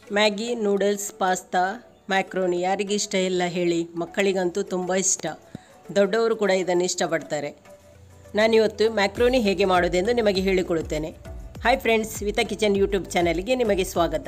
Maggi noodles pasta macaroni ಯಾರಿಗಿಷ್ಟ ಇಲ್ಲ ಹೇಳಿ ಮಕ್ಕಳಿಗಂತೂ ತುಂಬ ಇಷ್ಟ ದೊಡ್ಡವರು ಕೂಡ ಇದನ್ನು ಇಷ್ಟಪಡ್ತಾರೆ ನಾನಿವತ್ತು ಮ್ಯಾಕ್ರೋನಿ ಹೇಗೆ ಮಾಡೋದೆಂದು ನಿಮಗೆ ಹೇಳಿಕೊಡುತ್ತೇನೆ ಹಾಯ್ ಫ್ರೆಂಡ್ಸ್ ವಿತ ಕಿಚನ್ ಯೂಟ್ಯೂಬ್ ಚಾನಲ್ಗೆ ನಿಮಗೆ ಸ್ವಾಗತ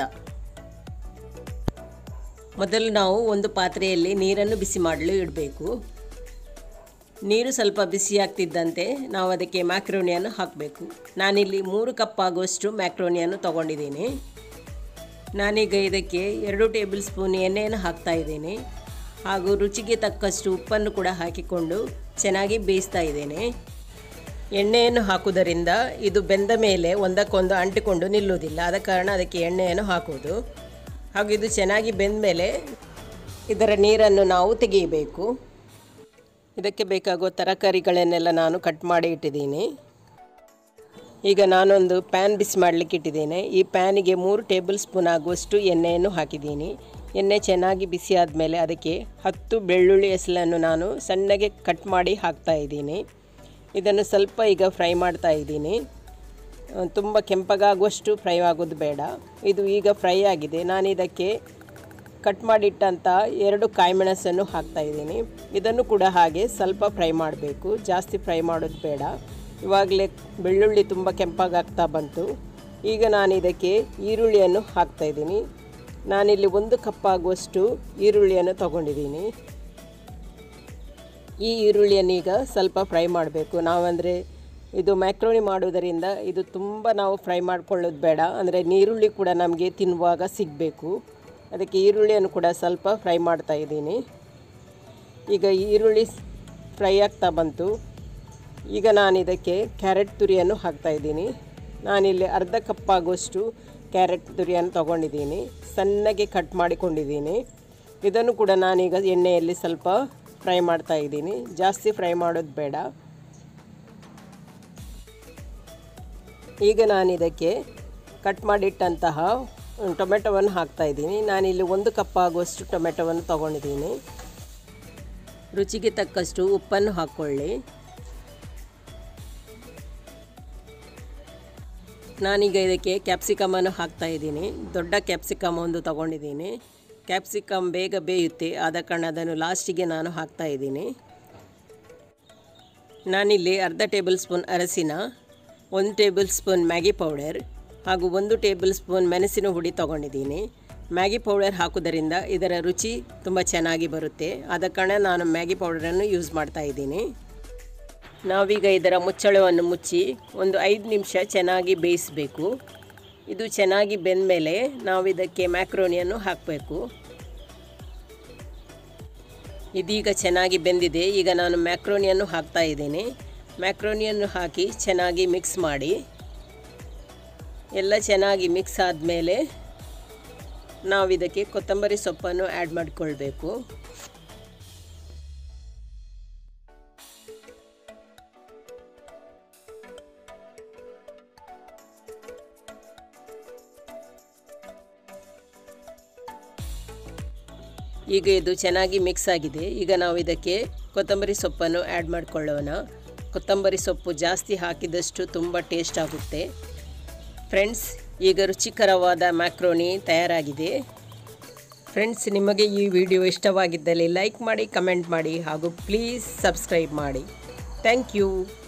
ಮೊದಲು ನಾವು ಒಂದು ಪಾತ್ರೆಯಲ್ಲಿ ನೀರನ್ನು ಬಿಸಿ ಮಾಡಲು ಇಡಬೇಕು ನೀರು ಸ್ವಲ್ಪ ಬಿಸಿ ಆಗ್ತಿದ್ದಂತೆ ನಾವು ಅದಕ್ಕೆ ಮ್ಯಾಕ್ರೋನಿಯನ್ನು ಹಾಕಬೇಕು ನಾನಿಲ್ಲಿ ಮೂರು ಕಪ್ ಆಗುವಷ್ಟು ಮ್ಯಾಕ್ರೋನಿಯನ್ನು ತಗೊಂಡಿದ್ದೀನಿ ನಾನೀಗ ಇದಕ್ಕೆ ಎರಡು ಟೇಬಲ್ ಸ್ಪೂನ್ ಎಣ್ಣೆಯನ್ನು ಹಾಕ್ತಾ ಇದ್ದೇನೆ ಹಾಗೂ ರುಚಿಗೆ ತಕ್ಕಷ್ಟು ಉಪ್ಪನ್ನು ಕೂಡ ಹಾಕಿಕೊಂಡು ಚೆನ್ನಾಗಿ ಬೇಯಿಸ್ತಾ ಇದ್ದೇನೆ ಎಣ್ಣೆಯನ್ನು ಹಾಕುವುದರಿಂದ ಇದು ಬೆಂದ ಮೇಲೆ ಒಂದಕ್ಕೊಂದು ಅಂಟಿಕೊಂಡು ನಿಲ್ಲುವುದಿಲ್ಲ ಆದ ಕಾರಣ ಅದಕ್ಕೆ ಎಣ್ಣೆಯನ್ನು ಹಾಕುವುದು ಹಾಗೂ ಇದು ಚೆನ್ನಾಗಿ ಬೆಂದ ಮೇಲೆ ಇದರ ನೀರನ್ನು ನಾವು ತೆಗೆಯಬೇಕು ಇದಕ್ಕೆ ಬೇಕಾಗುವ ತರಕಾರಿಗಳನ್ನೆಲ್ಲ ನಾನು ಕಟ್ ಮಾಡಿ ಇಟ್ಟಿದ್ದೀನಿ ಈಗ ನಾನೊಂದು ಪ್ಯಾನ್ ಬಿಸಿ ಮಾಡಲಿಕ್ಕೆ ಇಟ್ಟಿದ್ದೇನೆ ಈ ಪ್ಯಾನಿಗೆ ಮೂರು ಟೇಬಲ್ ಸ್ಪೂನ್ ಆಗುವಷ್ಟು ಎಣ್ಣೆಯನ್ನು ಹಾಕಿದ್ದೀನಿ ಎಣ್ಣೆ ಚೆನ್ನಾಗಿ ಬಿಸಿ ಆದಮೇಲೆ ಅದಕ್ಕೆ ಹತ್ತು ಬೆಳ್ಳುಳ್ಳಿ ಎಸಲನ್ನು ನಾನು ಸಣ್ಣಗೆ ಕಟ್ ಮಾಡಿ ಹಾಕ್ತಾ ಇದ್ದೀನಿ ಇದನ್ನು ಸ್ವಲ್ಪ ಈಗ ಫ್ರೈ ಮಾಡ್ತಾ ಇದ್ದೀನಿ ತುಂಬ ಕೆಂಪಗಾಗುವಷ್ಟು ಫ್ರೈ ಆಗೋದು ಬೇಡ ಇದು ಈಗ ಫ್ರೈ ಆಗಿದೆ ನಾನು ಇದಕ್ಕೆ ಕಟ್ ಮಾಡಿಟ್ಟಂಥ ಎರಡು ಕಾಯಿಮೆಣಸನ್ನು ಹಾಕ್ತಾ ಇದ್ದೀನಿ ಇದನ್ನು ಕೂಡ ಹಾಗೆ ಸ್ವಲ್ಪ ಫ್ರೈ ಮಾಡಬೇಕು ಜಾಸ್ತಿ ಫ್ರೈ ಮಾಡೋದು ಬೇಡ ಇವಾಗಲೇ ಬೆಳ್ಳುಳ್ಳಿ ತುಂಬ ಕೆಂಪಾಗಾಗ್ತಾ ಬಂತು ಈಗ ನಾನು ಇದಕ್ಕೆ ಈರುಳ್ಳಿಯನ್ನು ಹಾಕ್ತಾ ಇದ್ದೀನಿ ನಾನಿಲ್ಲಿ ಒಂದು ಕಪ್ ಆಗುವಷ್ಟು ಈರುಳ್ಳಿಯನ್ನು ತಗೊಂಡಿದ್ದೀನಿ ಈ ಈರುಳ್ಳಿಯನ್ನು ಈಗ ಸ್ವಲ್ಪ ಫ್ರೈ ಮಾಡಬೇಕು ನಾವಂದರೆ ಇದು ಮ್ಯಾಕ್ರೋನಿ ಮಾಡುವುದರಿಂದ ಇದು ತುಂಬ ನಾವು ಫ್ರೈ ಮಾಡ್ಕೊಳ್ಳೋದು ಬೇಡ ಅಂದರೆ ನೀರುಳ್ಳಿ ಕೂಡ ನಮಗೆ ತಿನ್ನುವಾಗ ಸಿಗಬೇಕು ಅದಕ್ಕೆ ಈರುಳ್ಳಿಯನ್ನು ಕೂಡ ಸ್ವಲ್ಪ ಫ್ರೈ ಮಾಡ್ತಾ ಇದ್ದೀನಿ ಈಗ ಈರುಳ್ಳಿ ಫ್ರೈ ಆಗ್ತಾ ಬಂತು ಈಗ ನಾನು ಇದಕ್ಕೆ ಕ್ಯಾರೆಟ್ ತುರಿಯನ್ನು ಹಾಕ್ತಾ ಇದ್ದೀನಿ ನಾನಿಲ್ಲಿ ಅರ್ಧ ಕಪ್ ಆಗುವಷ್ಟು ಕ್ಯಾರೆಟ್ ತುರಿಯನ್ನು ತಗೊಂಡಿದ್ದೀನಿ ಸಣ್ಣಗೆ ಕಟ್ ಮಾಡಿಕೊಂಡಿದ್ದೀನಿ ಇದನ್ನು ಕೂಡ ನಾನೀಗ ಎಣ್ಣೆಯಲ್ಲಿ ಸ್ವಲ್ಪ ಫ್ರೈ ಮಾಡ್ತಾ ಇದ್ದೀನಿ ಜಾಸ್ತಿ ಫ್ರೈ ಮಾಡೋದು ಬೇಡ ಈಗ ನಾನು ಇದಕ್ಕೆ ಕಟ್ ಮಾಡಿಟ್ಟಂತಹ ಟೊಮೆಟೊವನ್ನು ಹಾಕ್ತಾ ಇದ್ದೀನಿ ನಾನಿಲ್ಲಿ ಒಂದು ಕಪ್ ಆಗುವಷ್ಟು ಟೊಮೆಟೊವನ್ನು ತೊಗೊಂಡಿದ್ದೀನಿ ರುಚಿಗೆ ತಕ್ಕಷ್ಟು ಉಪ್ಪನ್ನು ಹಾಕ್ಕೊಳ್ಳಿ ನಾನೀಗ ಇದಕ್ಕೆ ಕ್ಯಾಪ್ಸಿಕಮನ್ನು ಹಾಕ್ತಾ ಇದ್ದೀನಿ ದೊಡ್ಡ ಕ್ಯಾಪ್ಸಿಕಮ್ ಒಂದು ತೊಗೊಂಡಿದ್ದೀನಿ ಕ್ಯಾಪ್ಸಿಕಮ್ ಬೇಗ ಬೇಯುತ್ತೆ ಆದ ಕಾರಣ ಅದನ್ನು ಲಾಸ್ಟಿಗೆ ನಾನು ಹಾಕ್ತಾ ಇದ್ದೀನಿ ನಾನಿಲ್ಲಿ ಅರ್ಧ ಟೇಬಲ್ ಸ್ಪೂನ್ ಅರಸಿನ ಒಂದು ಟೇಬಲ್ ಸ್ಪೂನ್ ಮ್ಯಾಗಿ ಪೌಡರ್ ಹಾಗೂ ಒಂದು ಟೇಬಲ್ ಸ್ಪೂನ್ ಮೆಣಸಿನ ಹುಡಿ ತೊಗೊಂಡಿದ್ದೀನಿ ಮ್ಯಾಗಿ ಪೌಡರ್ ಹಾಕೋದರಿಂದ ಇದರ ರುಚಿ ತುಂಬ ಚೆನ್ನಾಗಿ ಬರುತ್ತೆ ಆದ ಕಾರಣ ನಾನು ಮ್ಯಾಗಿ ಪೌಡರನ್ನು ಯೂಸ್ ಮಾಡ್ತಾ ಇದ್ದೀನಿ ನಾವೀಗ ಇದರ ಮುಚ್ಚಳವನ್ನು ಮುಚ್ಚಿ ಒಂದು ಐದು ನಿಮಿಷ ಚೆನ್ನಾಗಿ ಬೇಯಿಸಬೇಕು ಇದು ಚೆನ್ನಾಗಿ ಬೆಂದ ಮೇಲೆ ನಾವು ಇದಕ್ಕೆ ಮ್ಯಾಕ್ರೋನಿಯನ್ನು ಹಾಕಬೇಕು ಇದೀಗ ಚೆನ್ನಾಗಿ ಬೆಂದಿದೆ ಈಗ ನಾನು ಮ್ಯಾಕ್ರೋನಿಯನ್ನು ಹಾಕ್ತಾ ಇದ್ದೇನೆ ಮ್ಯಾಕ್ರೋನಿಯನ್ನು ಹಾಕಿ ಚೆನ್ನಾಗಿ ಮಿಕ್ಸ್ ಮಾಡಿ ಎಲ್ಲ ಚೆನ್ನಾಗಿ ಮಿಕ್ಸ್ ಆದಮೇಲೆ ನಾವು ಇದಕ್ಕೆ ಕೊತ್ತಂಬರಿ ಸೊಪ್ಪನ್ನು ಆ್ಯಡ್ ಮಾಡಿಕೊಳ್ಬೇಕು ಈಗ ಇದು ಚೆನ್ನಾಗಿ ಮಿಕ್ಸ್ ಆಗಿದೆ ಈಗ ನಾವು ಇದಕ್ಕೆ ಕೊತ್ತಂಬರಿ ಸೊಪ್ಪನ್ನು ಆ್ಯಡ್ ಮಾಡಿಕೊಳ್ಳೋಣ ಕೊತ್ತಂಬರಿ ಸೊಪ್ಪು ಜಾಸ್ತಿ ಹಾಕಿದಷ್ಟು ತುಂಬ ಟೇಸ್ಟ್ ಆಗುತ್ತೆ ಫ್ರೆಂಡ್ಸ್ ಈಗ ರುಚಿಕರವಾದ ಮ್ಯಾಕ್ರೋನಿ ತಯಾರಾಗಿದೆ ಫ್ರೆಂಡ್ಸ್ ನಿಮಗೆ ಈ ವಿಡಿಯೋ ಇಷ್ಟವಾಗಿದ್ದಲ್ಲಿ ಲೈಕ್ ಮಾಡಿ ಕಮೆಂಟ್ ಮಾಡಿ ಹಾಗೂ ಪ್ಲೀಸ್ ಸಬ್ಸ್ಕ್ರೈಬ್ ಮಾಡಿ ಥ್ಯಾಂಕ್ ಯು